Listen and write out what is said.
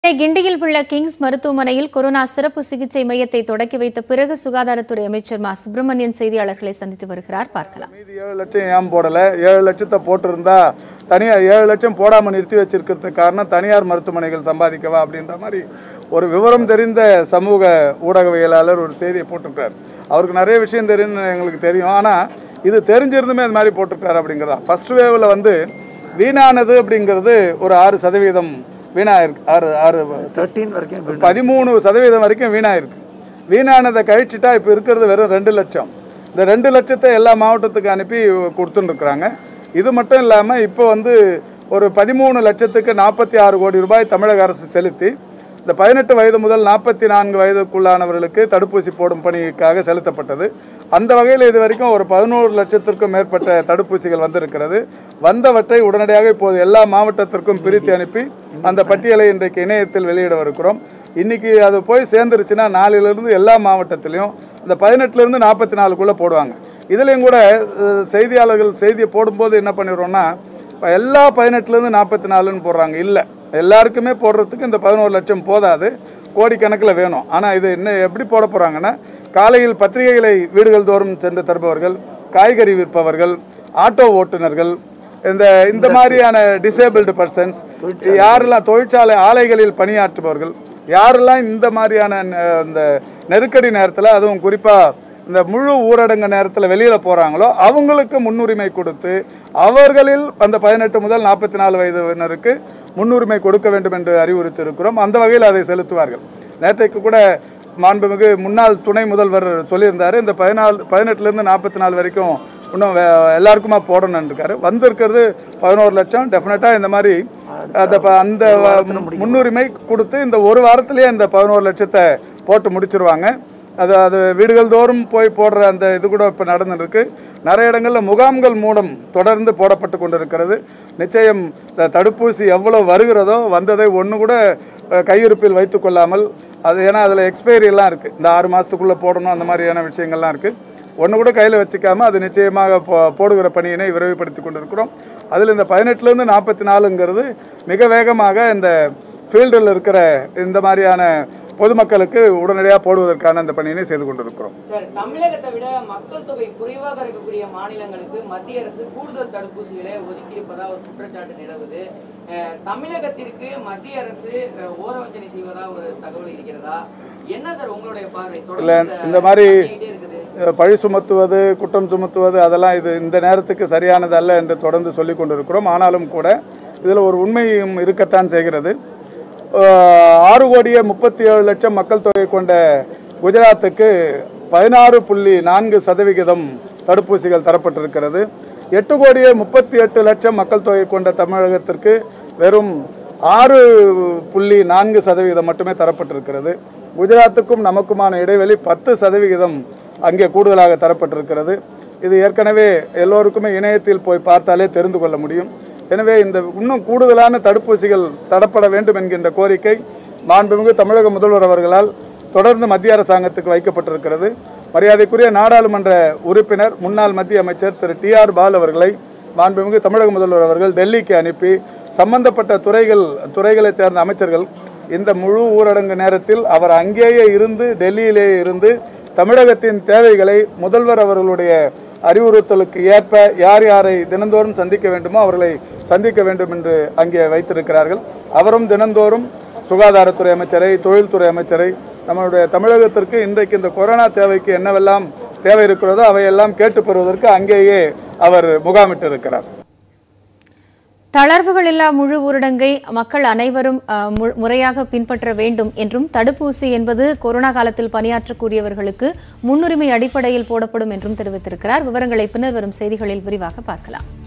சென்னை கிண்டியில் உள்ள கிங்ஸ் மருத்துவமனையில் கொரோனா சிறப்பு சிகிச்சை மையத்தை தொடக்கி வைத்த பிறகு சுகாதாரத்துறை அமைச்சர் மா சுப்பிரமணியன் செய்தியாளர்களை சந்தித்து வருகிறார் பார்க்கலாம் மீதி ஏழு லட்சம் ஏன் போடல ஏழு லட்சத்தை போட்டிருந்தா தனியார் ஏழு லட்சம் போடாமல் நிறுத்தி வச்சிருக்கிறதுக்கு காரணம் தனியார் மருத்துவமனைகள் சம்பாதிக்கவா அப்படின்ற மாதிரி ஒரு விவரம் தெரிந்த சமூக ஊடகவியலாளர் ஒரு செய்தியை போட்டிருக்காரு அவருக்கு நிறைய விஷயம் தெரியும்னு எங்களுக்கு தெரியும் ஆனால் இது தெரிஞ்சிருந்துமே இது மாதிரி போட்டிருக்காரு அப்படிங்கிறதா ஃபர்ஸ்ட் வேவில் வந்து வீணானது அப்படிங்கிறது ஒரு ஆறு சதவீதம் வீணாயிருக்கு ஆறு ஆறு தேர்ட்டீன் வரைக்கும் வீண். பதிமூணு சதவீதம் வரைக்கும் வீணாயிருக்கு வீணானதை கழிச்சிட்டா இப்போ இருக்கிறது வெறும் ரெண்டு லட்சம் இந்த ரெண்டு லட்சத்தை எல்லா மாவட்டத்துக்கு அனுப்பி கொடுத்துன்னு இருக்கிறாங்க இது மட்டும் இல்லாமல் இப்போ வந்து ஒரு பதிமூணு லட்சத்துக்கு நாற்பத்தி ஆறு கோடி ரூபாய் தமிழக அரசு செலுத்தி இந்த பதினெட்டு வயது முதல் நாற்பத்தி நான்கு வயதுக்குள்ளானவர்களுக்கு தடுப்பூசி போடும் பணிக்காக செலுத்தப்பட்டது அந்த வகையில் இது வரைக்கும் ஒரு பதினோரு லட்சத்திற்கும் மேற்பட்ட தடுப்பூசிகள் வந்திருக்கிறது வந்தவற்றை உடனடியாக இப்போது எல்லா மாவட்டத்திற்கும் பிரித்து அனுப்பி அந்த பட்டியலை இன்றைக்கு இணையத்தில் வெளியிடவிருக்கிறோம் இன்னைக்கு அது போய் சேர்ந்துருச்சுன்னா நாளிலிருந்து எல்லா மாவட்டத்திலையும் இந்த பதினெட்டுலேருந்து நாற்பத்தி நாலுக்குள்ளே போடுவாங்க இதுலேயும் கூட அஹ், செய்தியாளர்கள் செய்தியை போடும்போது என்ன பண்ணிடுறோம்னா இப்போ எல்லா பதினெட்டுலேருந்து நாற்பத்தி நாலுன்னு போடுறாங்க இல்லை எல்லாருக்குமே போடுறதுக்கு இந்த பதினோரு லட்சம் போதாது கோடிக்கணக்கில் வேணும் ஆனால் இது என்ன எப்படி போட போகிறாங்கன்னா காலையில் பத்திரிகைகளை வீடுகள் தோறும் சென்று தருபவர்கள் காய்கறி விற்பவர்கள் ஆட்டோ ஓட்டுநர்கள் இந்த இந்த மாதிரியான டிசேபிள்டு பர்சன்ஸ் யாரெல்லாம் தொழிற்சாலை ஆலைகளில் பணியாற்றுபவர்கள் யாரெல்லாம் இந்த மாதிரியான அஹ், இந்த நெருக்கடி நேரத்தில் அதுவும் குறிப்பாக இந்த முழு ஊரடங்கு நேரத்தில் வெளியில் போகிறாங்களோ அவங்களுக்கு முன்னுரிமை கொடுத்து அவர்களில் அந்த பதினெட்டு முதல் நாற்பத்தி நாலு வயதினருக்கு முன்னுரிமை கொடுக்க வேண்டும் என்று அறிவுறுத்தி இருக்கிறோம் அந்த வகையில் அதை செலுத்துவார்கள் நேற்றைக்கு கூட மாண்புமிகு முன்னாள் துணை முதல்வர் சொல்லியிருந்தாரு இந்த பதினாலு பதினெட்டுலேருந்து நாற்பத்தி நாலு வரைக்கும் இன்னும் வே- எல்லாருக்குமா போடணும்னு இருக்காரு வந்திருக்கிறது பதினோரு லட்சம் டெஃபினட்டாக இந்த மாதிரி அந்த ப- அந்த வ- முன்னுரிமை கொடுத்து இந்த ஒரு வாரத்திலேயே இந்த பதினோரு லட்சத்தை போட்டு முடிச்சிருவாங்க அது அது வீடுகள் தோறும் போய் போடுற அந்த இது கூட இப்போ நடந்துருக்கு நிறைய இடங்களில் முகாம்கள் மூலம் தொடர்ந்து போடப்பட்டு கொண்டிருக்கிறது நிச்சயம் இந்த தடுப்பூசி எவ்வளோ வருகிறதோ வந்ததை ஒன்று கூட அஹ், கையிருப்பில் வைத்து கொள்ளாமல் அது ஏன்னா அதில் எக்ஸ்பைரி எல்லாம் இருக்குது இந்த ஆறு மாதத்துக்குள்ளே போடணும் அந்த மாதிரியான விஷயங்கள்லாம் இருக்குது ஒன்று கூட கையில் வச்சுக்காம அது நிச்சயமாக போ போடுகிற பணியினை விரைவுபடுத்தி கொண்டிருக்கிறோம் அதில் இந்த பதினெட்டுலேருந்து நாற்பத்தி நாலுங்கிறது மிக வேகமாக இந்த ஃபீல்டில் இருக்கிற இந்த மாதிரியான பொதுமக்களுக்கு உடனடியாக போடுவதற்கான அந்த பணியினை செய்து கொண்டிருக்கிறோம் சார் தமிழகத்தை விட மக்கள் தொகை குறைவாக இருக்கக்கூடிய மாநிலங்களுக்கு மத்திய அரசு கூடுதல் தடுப்பூசிகளை ஒதுக்கியிருப்பதா ஒரு குற்றச்சாட்டு நிலவுது அஹ், தமிழகத்திற்கு மத்திய அரசு அஹ், ஓரவஞ்சனை செய்வதா ஒரு தகவல் இருக்கிறதா என்ன சார் உங்களுடைய பார்வை இல்ல, தொடர்ந்து இந்த மாதிரி பண்ணிக்கிட்டே இருக்குது அஹ், பழி சுமத்துவது குற்றம் சுமத்துவது அதெல்லாம் இது இந்த நேரத்துக்கு சரியானது அல்ல என்று தொடர்ந்து சொல்லிக் கொண்டிருக்கிறோம் ஆனாலும் கூட இதில் ஒரு உண்மையும் இருக்கத்தான் செய்கிறது அஹ், ஆறு கோடியே முப்பத்தி ஏழு லட்சம் மக்கள் தொகை கொண்ட குஜராத்துக்கு பதினாறு புள்ளி நான்கு சதவிகிதம் தடுப்பூசிகள் தரப்பட்டிருக்கிறது எட்டு கோடியே முப்பத்தி எட்டு லட்சம் மக்கள் தொகை கொண்ட தமிழகத்திற்கு வெறும் ஆறு புள்ளி நான்கு சதவிகிதம் மட்டுமே தரப்பட்டிருக்கிறது குஜராத்துக்கும் நமக்குமான இடைவெளி பத்து சதவிகிதம் அங்கே கூடுதலாக தரப்பட்டிருக்கிறது இது ஏற்கனவே எல்லோருக்குமே இணையத்தில் போய் பார்த்தாலே தெரிந்து கொள்ள முடியும் எனவே இந்த இன்னும் கூடுதலான தடுப்பூசிகள் தரப்பட வேண்டும் என்கின்ற கோரிக்கை மாண்புமிகு தமிழக முதல்வர் அவர்களால் தொடர்ந்து மத்திய அரசாங்கத்துக்கு வைக்கப்பட்டிருக்கிறது மரியாதைக்குரிய நாடாளுமன்ற உறுப்பினர் முன்னாள் மத்திய அமைச்சர் திரு டி ஆர் பால் அவர்களை மாண்புமிகு தமிழக முதல்வர் அவர்கள் டெல்லிக்கு அனுப்பி சம்பந்தப்பட்ட துறைகள் துறைகளைச் சேர்ந்த அமைச்சர்கள் இந்த முழு ஊரடங்கு நேரத்தில் அவர் அங்கேயே இருந்து டெல்லியிலேயே இருந்து தமிழகத்தின் தேவைகளை முதல்வர் அவர்களுடைய அறிவுறுத்தலுக்கு ஏற்ப யார் யாரை தினந்தோறும் சந்திக்க வேண்டுமோ அவர்களை சந்திக்க வேண்டும் என்று அங்கே வைத்திருக்கிறார்கள் அவரும் தினந்தோறும் சுகாதாரத்துறை அமைச்சரை தொழில்துறை அமைச்சரை நம்மளுடைய தமிழகத்திற்கு இன்றைக்கு இந்த கொரோனா தேவைக்கு என்னவெல்லாம் தேவை இருக்கிறதோ அவையெல்லாம் கேட்டு பெறுவதற்கு அங்கேயே அவர் முகாமிட்டிருக்கிறார் தளர்வுகள் இல்லா முழு ஊரடங்கை மக்கள் அனைவரும் அஹ், மு- முறையாக பின்பற்ற வேண்டும் என்றும் தடுப்பூசி என்பது கொரோனா காலத்தில் பணியாற்றக்கூடியவர்களுக்கு முன்னுரிமை அடிப்படையில் போடப்படும் என்றும் தெரிவித்திருக்கிறார் விவரங்களை பின்னர் வரும் செய்திகளில் விரிவாக பார்க்கலாம்